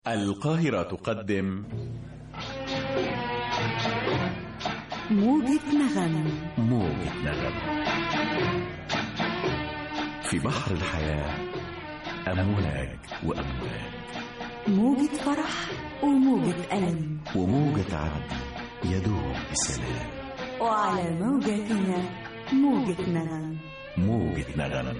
القاهرة تقدم موجة نغم موجة نغم في بحر الحياة أمواج وأمواج موجة فرح وموجة ألم وموجة عدل يدوم بسلام وعلى موجتنا موجة نغم موجة نغم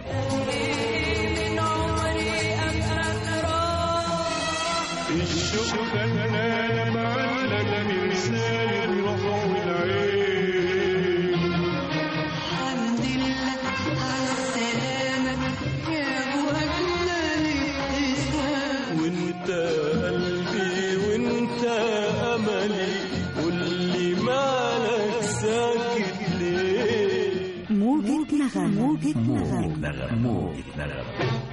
الشوق انا معلم مرسال الروح والعين الحمد لله على السلامة يا أبو أجمل ابتسام وانت قلبي وانت املي قولي مالك ساكت ليه موجة نغم موجة موجة نغم نغم موجة نغم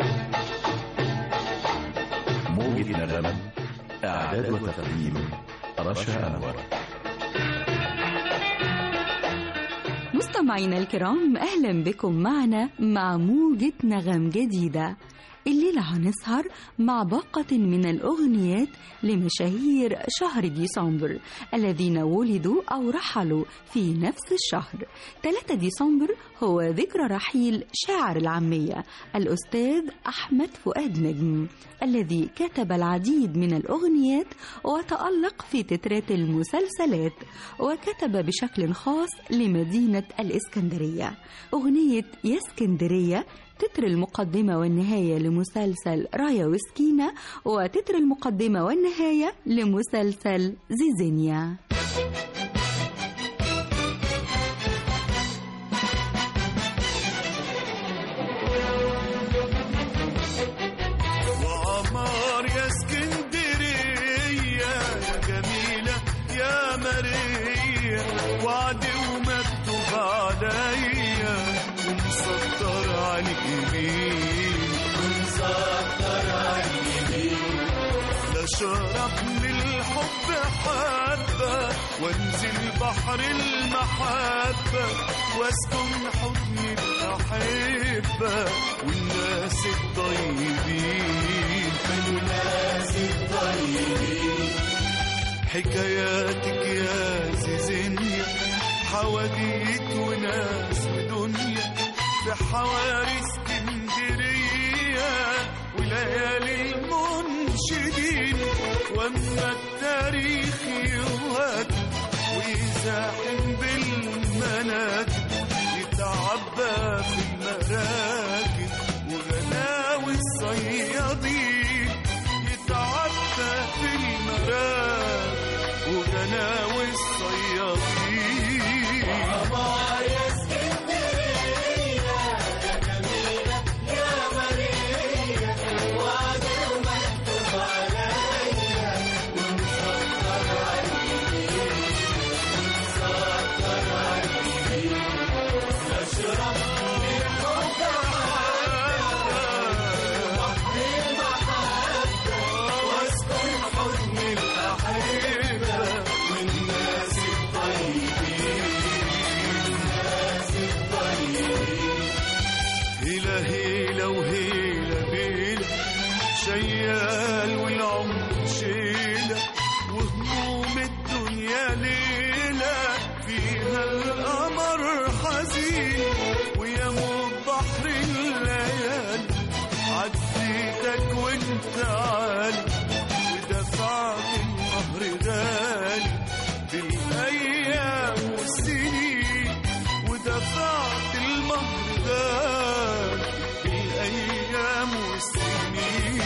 موجة نغم إعداد وتقديم رشا أنور مستمعينا الكرام أهلا بكم معنا مع موجة نغم جديدة الليلة هنسهر مع باقة من الأغنيات لمشاهير شهر ديسمبر الذين ولدوا أو رحلوا في نفس الشهر 3 ديسمبر هو ذكرى رحيل شاعر العامية الأستاذ أحمد فؤاد نجم الذي كتب العديد من الأغنيات وتألق في تترات المسلسلات وكتب بشكل خاص لمدينة الإسكندرية أغنية يا اسكندرية تتر المقدمة والنهاية لمسلسل رايا وسكينة وتتر المقدمة والنهاية لمسلسل زيزينيا وعمار يا اسكندرية يا جميلة يا ماريا وعد ومكتوب عليا ومسطر على اليمين ومسطر على اليمين لا شرب من الحب حبة وانزل بحر المحبة واسكن حضن الأحبة والناس الطيبين والناس الطيبين حكاياتك يا زيزينيا حواديت وناس ودنيا في حواري اسكندرية وليالي المنشدين واما التاريخ يوهج ويزاحم بالمناكب يتعبى في المراكب وغلاوي الصيادين يتعبى في المراكب وغناوي الصيادين واسكن حضن الأحبة والناس الطيبين الناس الطيبين هيلا هيلا وهيلا بيلا شيال والعمر شيلة وهموم الدنيا ليلة فيها القمر حزين ويموت بحر الليالي عديتك وانت عالي ودفعت النهر غالي بالايام والسنين ودفعت المهر غالي بالايام والسنين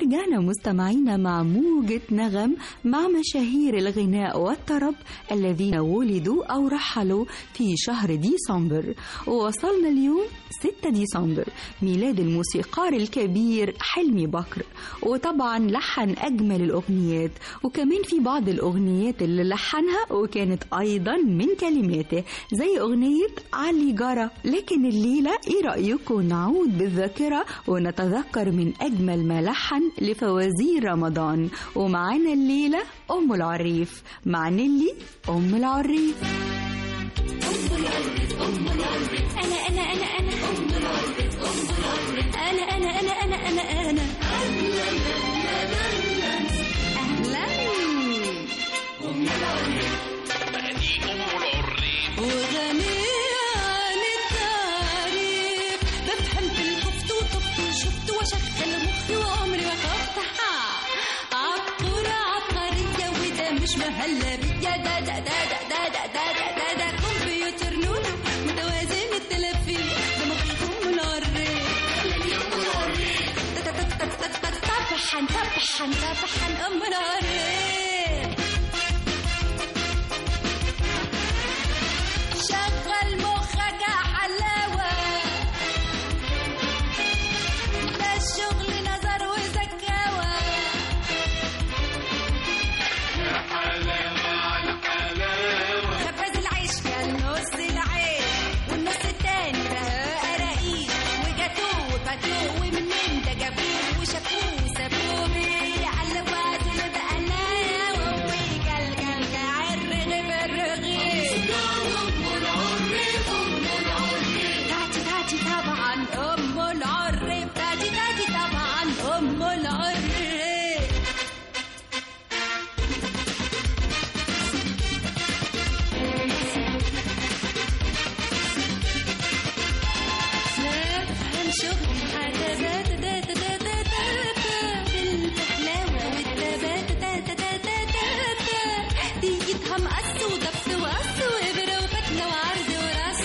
ورجعنا مستمعينا مع موجة نغم مع مشاهير الغناء والطرب الذين ولدوا أو رحلوا في شهر ديسمبر ووصلنا اليوم 6 ديسمبر ميلاد الموسيقار الكبير حلمي بكر وطبعا لحن أجمل الأغنيات وكمان في بعض الأغنيات اللي لحنها وكانت أيضا من كلماته زي أغنية علي جرى لكن الليلة إيه رأيكم نعود بالذاكرة ونتذكر من أجمل ما لحن لفوازير رمضان ومعانا الليلة أم العريف مع نيلي أم العريف أنا أنا أنا أنا أنا أنا أنا أنا أنا أنا أهلا وغنية عن التعريف بفهم في الكفت وطفت وشفت وشغل مخي وعمري ما خفت عبقرة عبقرية وده مش مهلبية ده ده ده ده ده ده ده ده ده ده كمبيوتر نونو متوازن التلفين ده مخيكم العريف طبحن طبحن طبحن أم العريف شغل مخك يا حلاوة ده الشغل نظر وزكاوة خبز العيش كان نص العيش والنص التاني ده قراقيش وجاتوه وباتوه ومنين ده جابوه وشافوه سابوه بيه على وازن بقى ناوي وجل جل جعر غيب الرغيف تاتي تاتي طبعا ام العريف تاتي تاتي طبعا ام العريف نفهم شغل حسابات دا دا دا دا دا دا بالفحلاوة والثبات دا دا دا دا دا دا ديتها مقص وضبط وقص وإبرة وفتلة وعرض ورص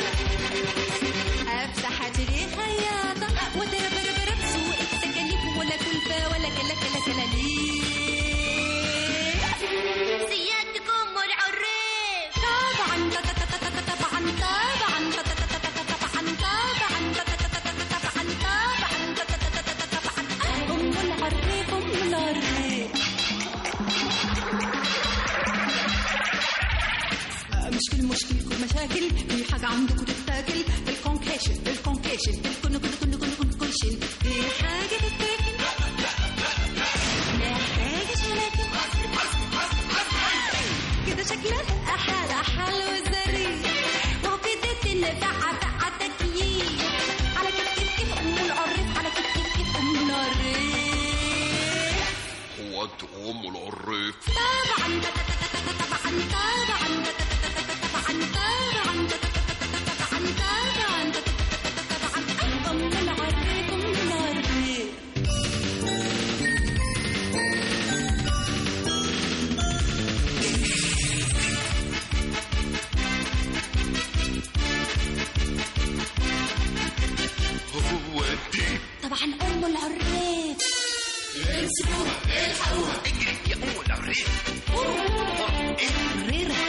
افتح اتري خياطة وتربربرب سوق التكاليف ولا كلفة ولا كلا كلا كلاليف سيادتكم العريف طبعا طبعا طبعا طبعا طبعا ام العريف ام العريف مش في المشكل كل مشاكل في حاجة عندكم تتاكل بالكونكيشن بالكونكيشن بالكن كن كن كن كن كنشن في حاجة تتاكل محتاجة شلاكل كده شكلها أحال أحال وزري وهو كده تنفع فع تكييف على كيف كيف كيف أم العريف على كيف كيف كيف أم العريف هو انت ام العريف طبعا طبعا طبعا طبعا طبعا طبعا طبعا أم العريف أم العريف هو انت طبعا أم العريف يا ام العريف ريرة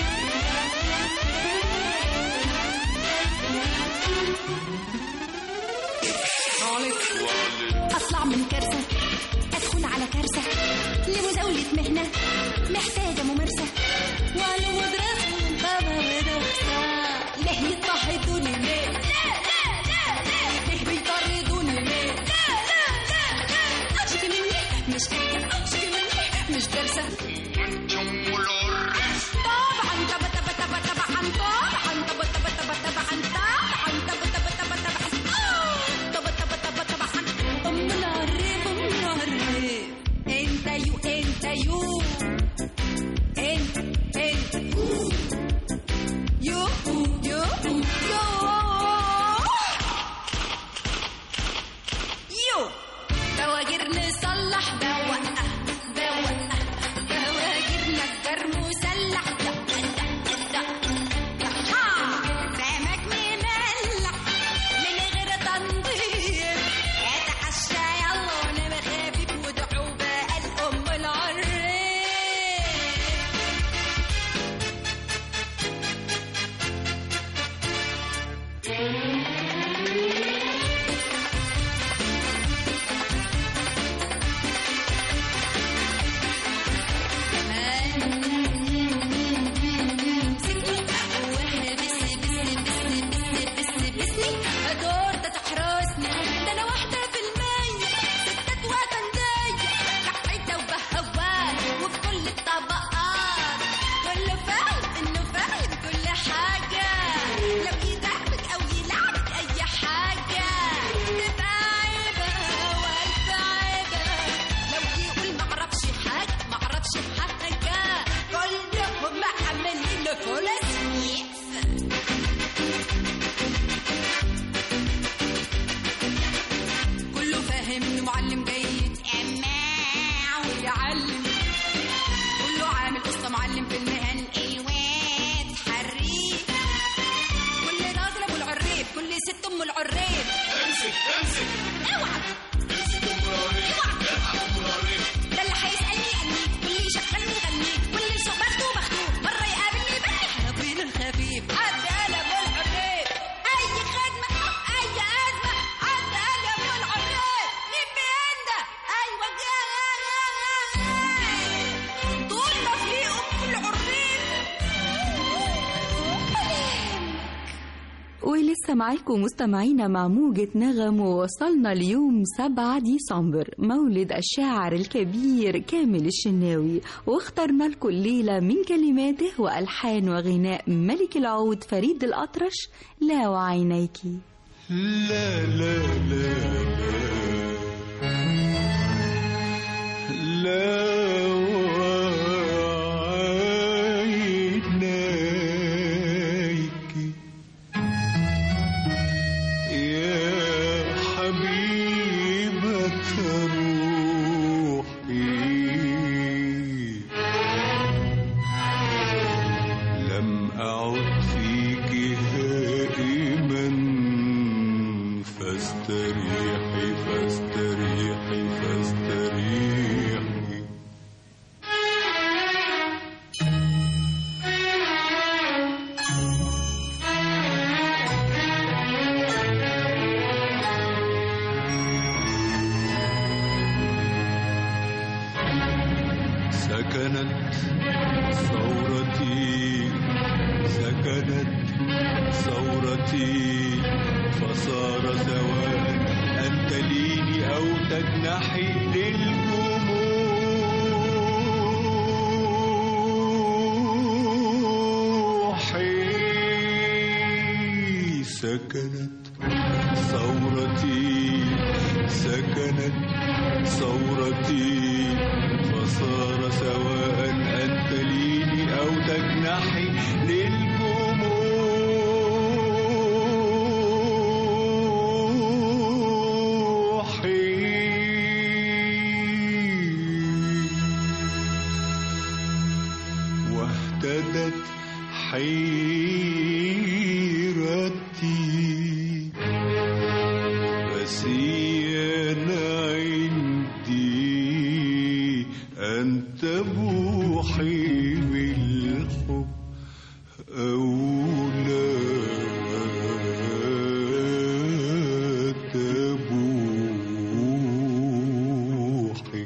أطلع من كارثة أدخل على كارثة لمزاولة مهنة محتاجة ممارسة ولو مدرسة بابا ورخصة ليه يضطهدوني ليه؟ لا لا لا لا ليه بيطردوني ليه؟ لا لا لا لا أشكي مني مش قادرة أشكي مني مش دارسة انت ام العريف طبعا طبعا طبعا طبعا طبعا طبعا طبعا طبعا طبعا طبعا طبعا طبعا طبعا طبعا طبعا طبعا ام العريف ام العريف انت يو انت يو انت انت يو يو يو يو بواجر نصلح بوقع بوقع بواجر نجار مسلح دق دق دق دق ها سمك مملح من غير تنظيف اتعشى يلا وانا خفيف وده ولسه معاكم مستمعينا مع موجة نغم ووصلنا ليوم 7 ديسمبر مولد الشاعر الكبير كامل الشناوي واخترنا لكم الليلة من كلماته وألحان وغناء ملك العود فريد الأطرش لا وعينيكي لا لا لا لا لا وعينيك يا حبيبة روحي لم أعد فيك هائما فاستريحي فاستريحي فاستريحي سكنت ثورتي سكنت ثورتي فصار سواء أن تليني أو تجنحي للجموح سكنت ثورتي سكنت ثورتي فصار سواء أن تليني أو تجنحي للجموح واهتدت حيرتي فسيان عندي أن تبوحي بالحب أو لا تبوحي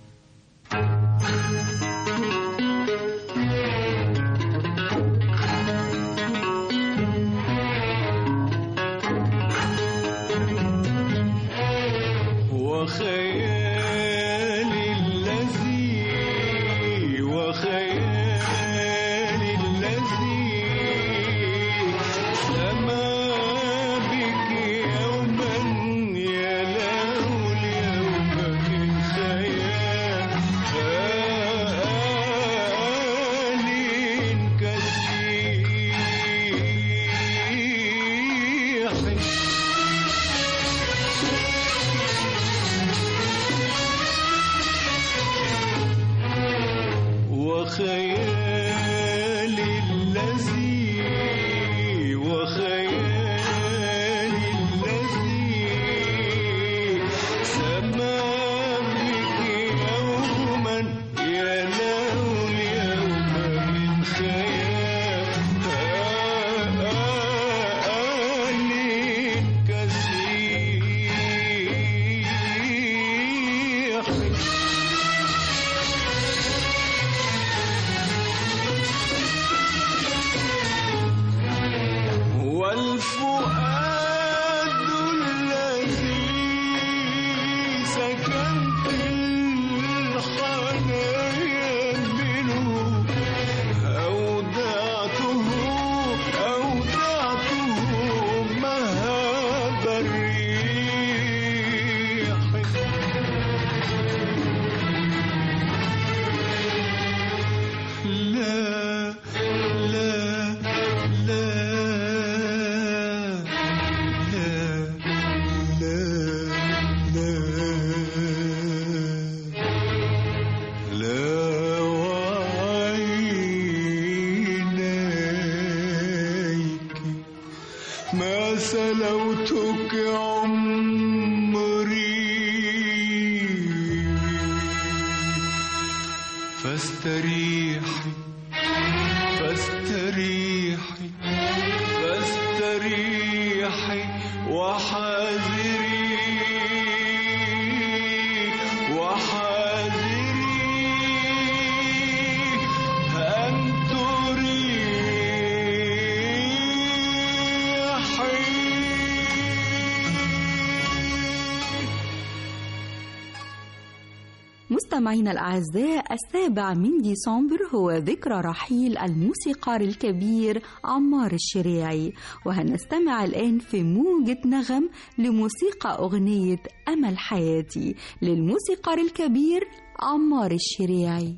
وخيالي الذي وخيالي الذي سما بك يوما يا له اليوم من خيال كالسيح وخيالي الذي وخيالي الذي سما بك يوما يا له اليوم من خيال كالسيح والفؤاد الذي سكنت الحنايا منه أودعته أودعته مهاب الريح لا لا لا لا لا لا لا وعينيك ما سلوتك عمري فاستريحي فاستريحي فاستريحي وحاذري وحاذري أن تريحي مستمعينا الأعزاء السابع من ديسمبر هو ذكرى رحيل الموسيقار الكبير عمار الشريعي وهنستمع الآن في موجة نغم لموسيقى أغنية أمل حياتي للموسيقار الكبير عمار الشريعي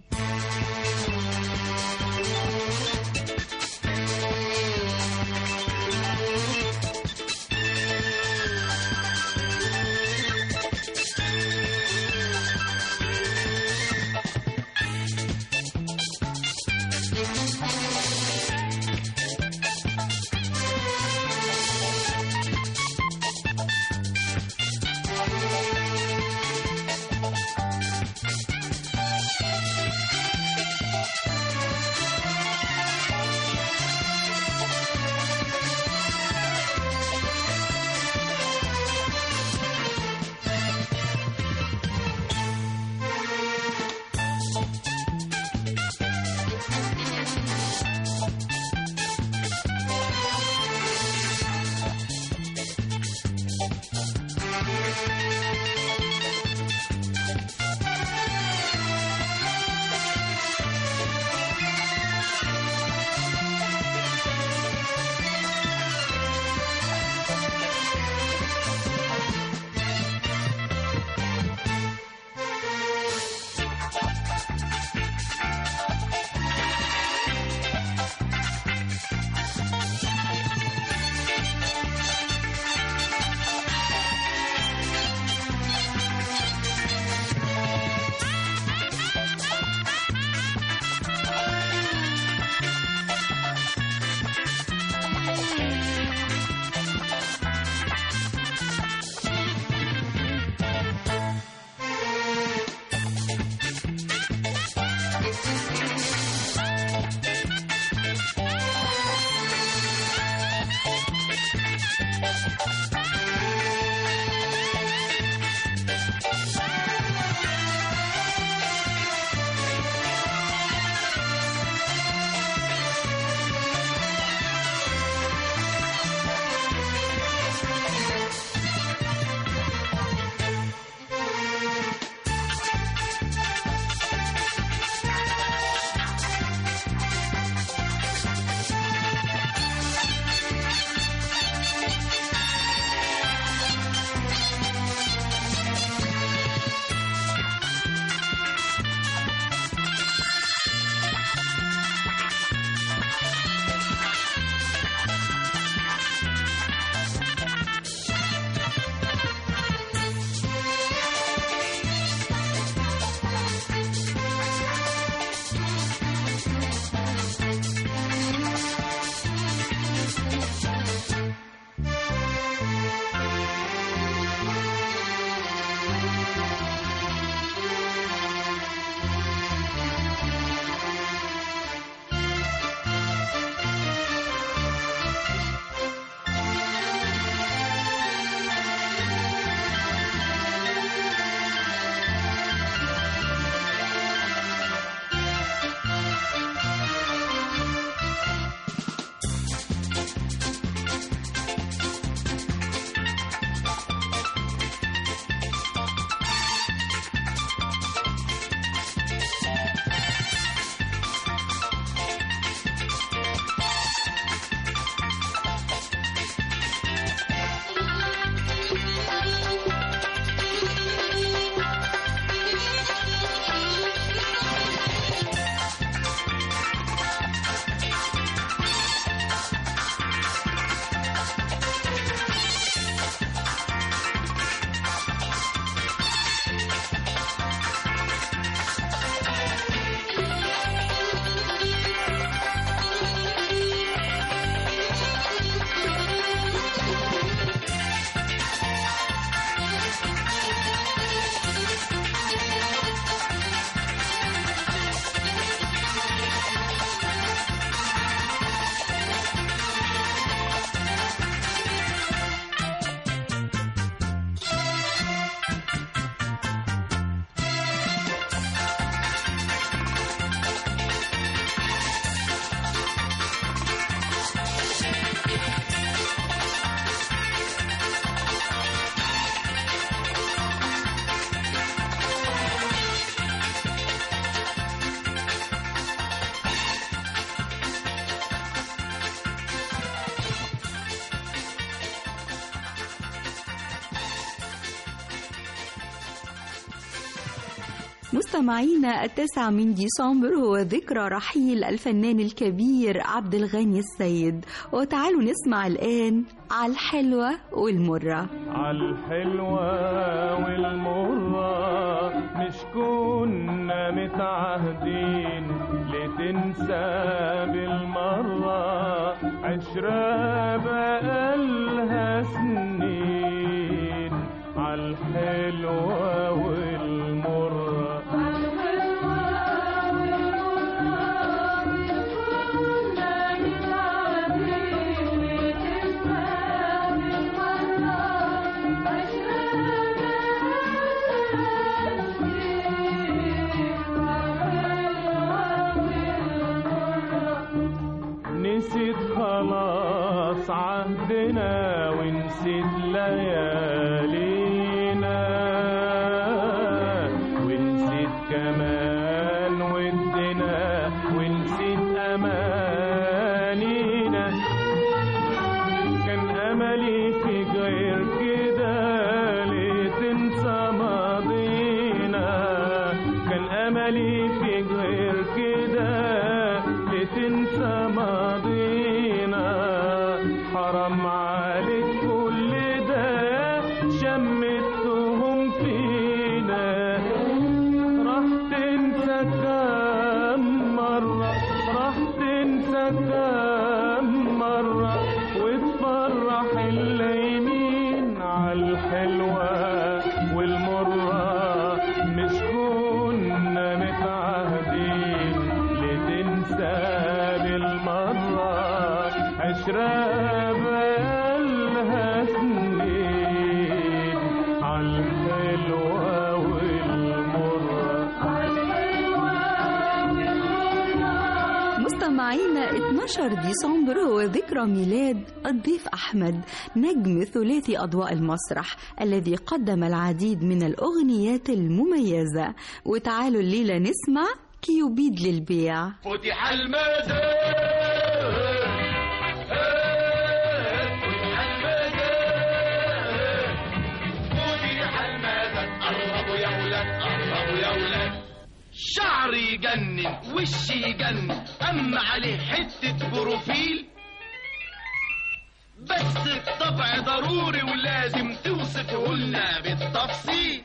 مستمعينا التاسع من ديسمبر هو ذكرى رحيل الفنان الكبير عبد الغني السيد وتعالوا نسمع الآن على الحلوة والمرة عالحلوة والمرة مش كنا متعهدين لتنسى بالمرة عشرة بقالها سنين عالحلوة والمرة نسيت خلاص عهدنا ونسيت ليالينا ونسيت كمان ودنا ونسيت أمانينا كان أملي في غير كده ليه تنسى ماضينا كان أملي في غير كده لتنسى ماضينا حرام عليك كل ده شمتهم فينا راح تنسى كم مرة راح تنسى كم مرة وتفرح الليمين عالحلوة والمرة مش كنا متعهدين لتنسى بالمرة عشرة بقالها سنين عالحلوة والمرة مستمعينا 12 ديسمبر هو ذكرى ميلاد الضيف أحمد نجم ثلاثي أضواء المسرح الذي قدم العديد من الأغنيات المميزة وتعالوا الليلة نسمع كيوبيد للبيع فتح المدى فتح المدى فتح المدى قربوا يا ولاد قربوا يا ولاد شعري يجنن وشي يجنن اما عليه حتة بروفيل بس الطبع ضروري ولازم توصفه لنا بالتفصيل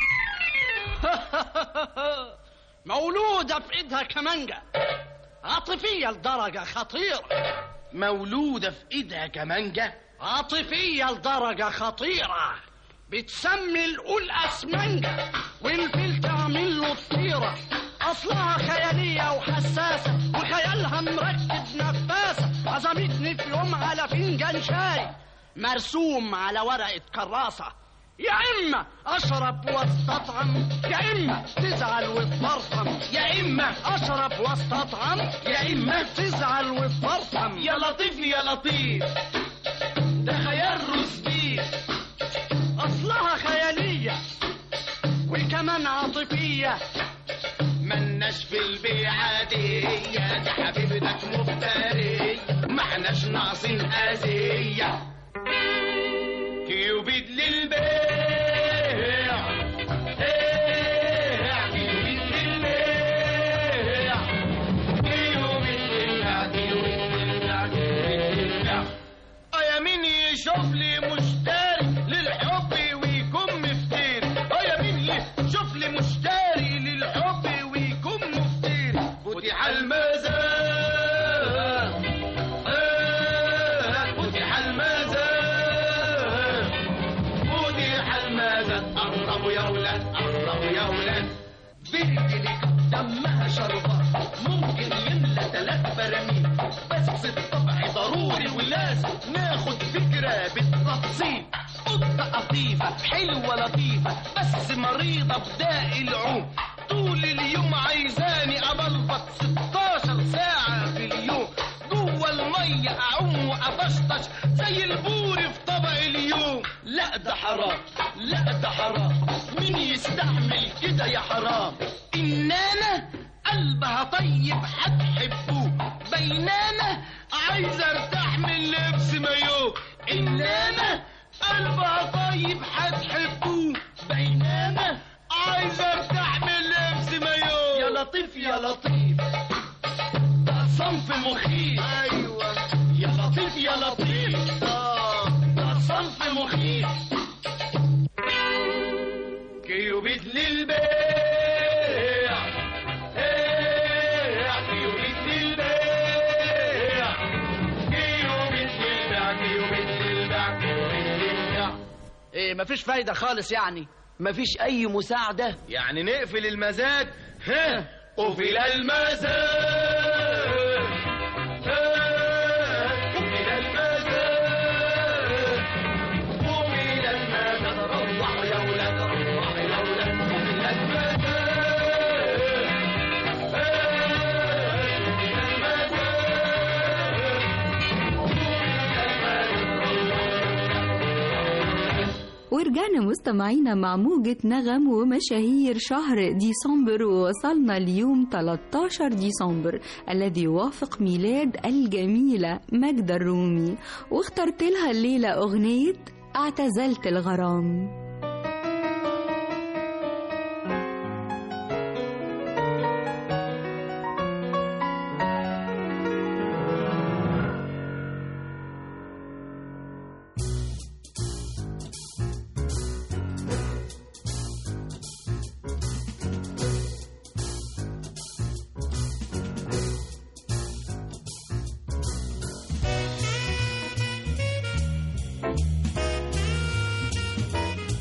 مولودة في ايدها كمانجة عاطفية لدرجة خطيرة مولودة في ايدها كمانجة عاطفية لدرجة خطيرة بتسمي القول أسمنجة والفيل تعمل له الطيرة أصلها خيالية وحساسة وخيالها مركب نفاسة عزمتني في يوم على فنجان شاي مرسوم على ورقة كراسة يا إما أشرب واستطعم يا إما تزعل وتفرطم يا اما أشرب واستطعم يا اما تزعل وتفرطم يا لطيف يا لطيف ده خيال رشدي أصلها خيالية وكمان عاطفية ملناش في البيعة دي دي حبيبتك مفتري ما احناش ناقصين أذية كيوبيد للبيع إيه، كيوبيد للبيع كيوبيد للبيع كيوبيد للبيع كيوبيد للبيع اه يا مين يشوف لي مشتري للحب ويكون مفتري اه يا مين يشوف لي مشتري للحب ويكون مفتري فتح المزاد آه، فتح المزاد فتح المزاد قربوا يا ولاد قربوا يا ولاد بيجلك دمها شربات ممكن يملى تلات براميل بس الطبع ضروري ولازم ناخد فكرة بالتفصيل قطة قطيفة حلوة لطيفة بس مريضة بداء العوم طول اليوم عايزاني أبلبط 16 ساعة في اليوم جوه المية أعوم وأبشطش زي البوري في طبق اليوم لا ده حرام لا ده حرام مين يستحمل كده يا حرام إنما قلبها طيب هتحبوه بينما عايز ارتاح من لبس مايو إنما قلبها طيب هتحبوه بينما عايز ارتاح من لبس يا لطيف ده صنف مخيف ايوه يا لطيف يا لطيف اه ده صنف مخيف كيلو بدل البيع ايه كيلو بدل البيع كيلو بدل البيع كيلو بدل البيع كيلو بدل البيع ايه مفيش فايدة خالص يعني مفيش أي مساعدة يعني نقفل المزاد ها قفل المزاد ها قفل المزاد قفل المزاد روح يا ولاد روح يا ولاد قفل المزاد ورجعنا مستمعينا مع موجة نغم ومشاهير شهر ديسمبر ووصلنا اليوم 13 ديسمبر الذي يوافق ميلاد الجميلة ماجدة الرومي واخترت لها الليلة أغنية اعتزلت الغرام Thank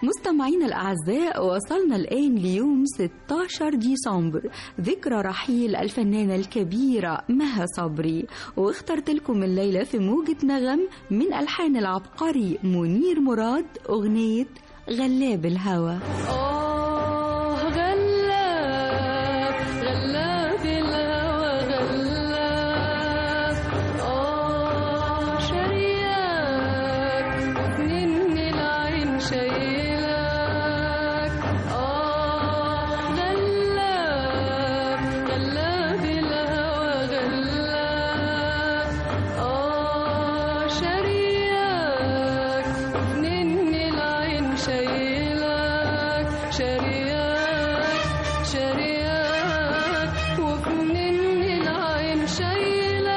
مستمعينا الأعزاء وصلنا الآن ليوم 16 ديسمبر ذكرى رحيل الفنانة الكبيرة مها صبري واخترت لكم الليلة في موجة نغم من ألحان العبقري منير مراد أغنية غلاب الهوى آه غلاب غلاب الهوى غلاب آه شرياك ومن العين شايلك آه غلاب غلاب الهوى غلاب آه شرياك ومن العين شايلك شرياك شرياك وفنن العين شايلك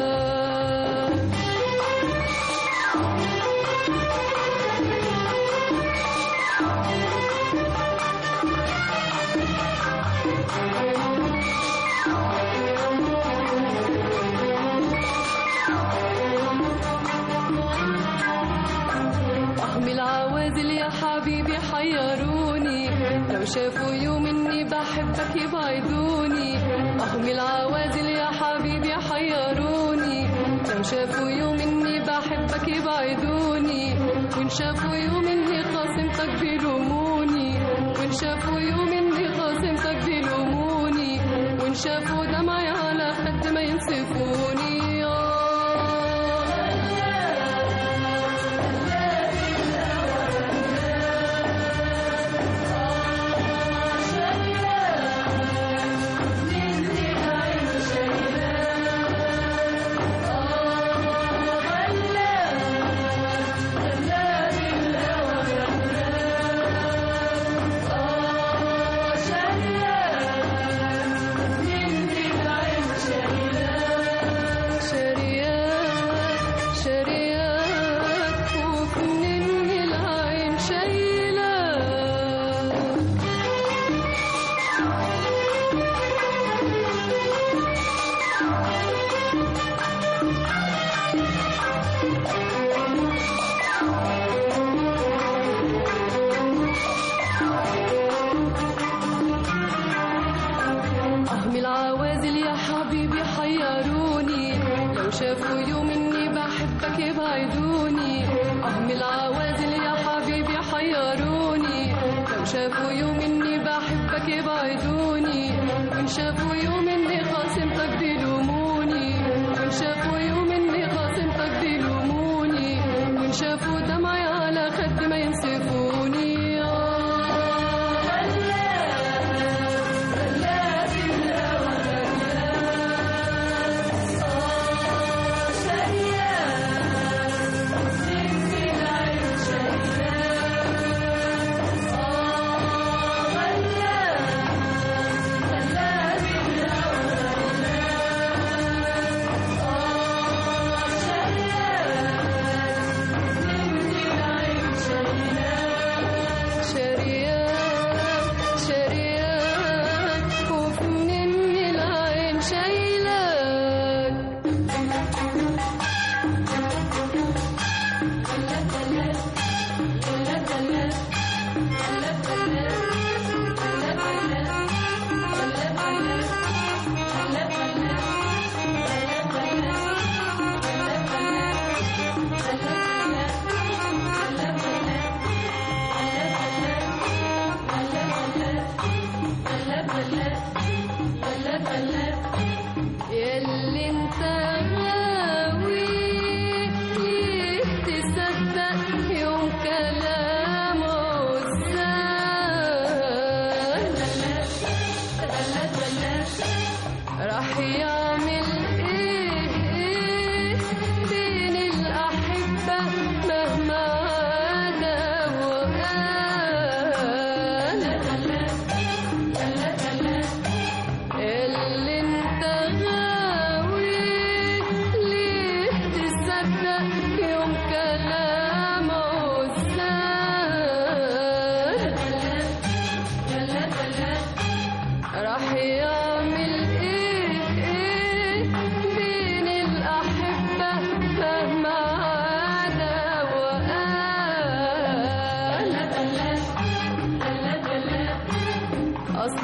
أهم العوازل يا حبيبي حيروني لو شافوا يوم إني بحبك يبعدوني أهم العوازل يا حبيبي حيروني لو شافوا يوم إني بحبك يبعدوني وإن شافوا يوم إني خاصمتك بيلوموني وإن شافوا يوم إني خاصمتك بيلوموني وإن شافوا دمعي على خد ما ينصفوني آه شرياك شرياك وفنن العين شايلك أهم العوازل يا حبيبي حيروني لو شافوا يوم إني بحبك يبعدوني أهم العوازل يا حبيبي حيروني لو شافوا يوم إني بحبك يبعدوني وإن شافوا يوم إني خاصمتك بيلوموني وإن شافوا يوم إني خاصمتك بيلوموني وإن شافوا دمعي على خد ما ينصفوني آه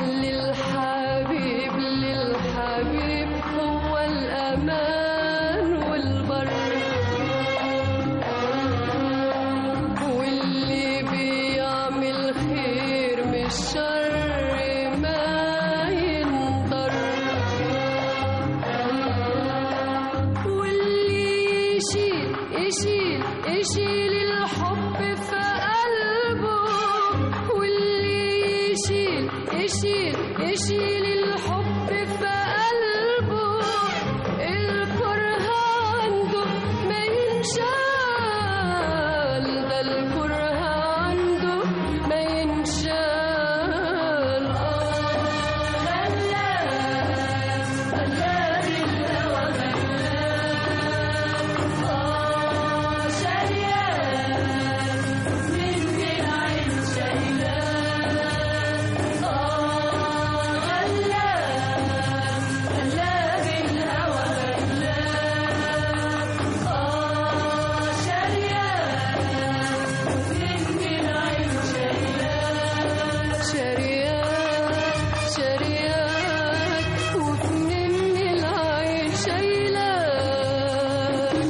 للحبيب للحبيب هو الأمان والبر واللي بيعمل خير مش شر ما ينضر واللي يشيل يشيل يشيل الحب في قلبه واللي يشيل يشيل يشيل الحب في قلبه الكره عنده ما ينشال ده الكره عنده ما ينشال آه غلاس غلاس الهوى غلاس آه شريان من العين شايلان آه غلاس غلاس الهوى غلاس آه شريان من العين شايلان شريان شريان ومن العين شايلان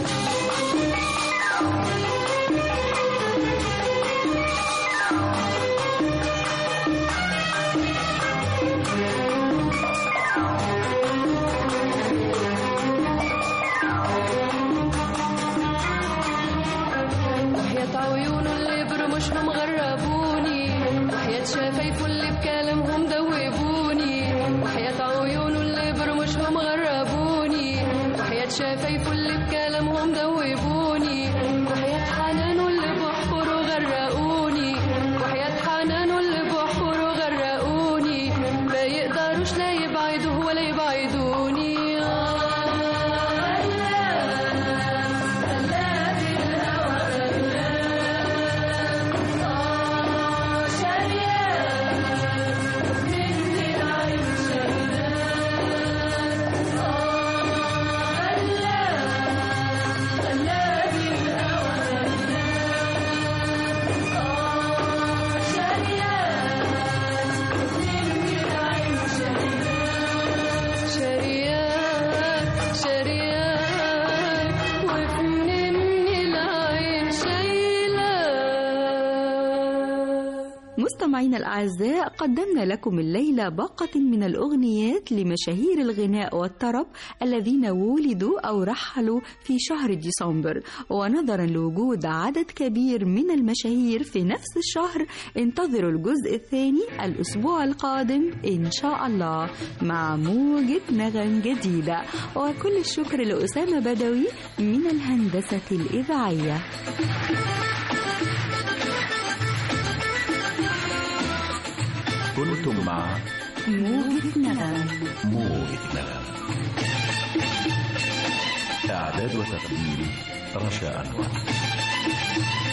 وحياة عيونه اللي برمشهم غربوني وحياة شفايفه اللي بكلامهم دوبوني وحياة عيونه اللي برمشهم غربوني وحياة شفايفه اللي بكلامهم دوبوني وحياة حنانه اللي بحفره غرقوني وحياة حنانه اللي بحفره غرقوني ما يقدروش لا يبعدوه ولا يبعدوني آه غلاس الهوى آه شريان من العين شريان آه غلاس غلاس الهوى آه شريان من العين شريان شريان شريان ومن العين شايلان مستمعينا الأعزاء قدمنا لكم الليلة باقة من الأغنيات لمشاهير الغناء والطرب الذين ولدوا أو رحلوا في شهر ديسمبر ونظرا لوجود عدد كبير من المشاهير في نفس الشهر انتظروا الجزء الثاني الأسبوع القادم إن شاء الله مع موجة نغم جديدة وكل الشكر لأسامة بدوي من الهندسة الإذاعية كنتم مع موجة نغم موجة نغم إعداد وتقديم رشا أنور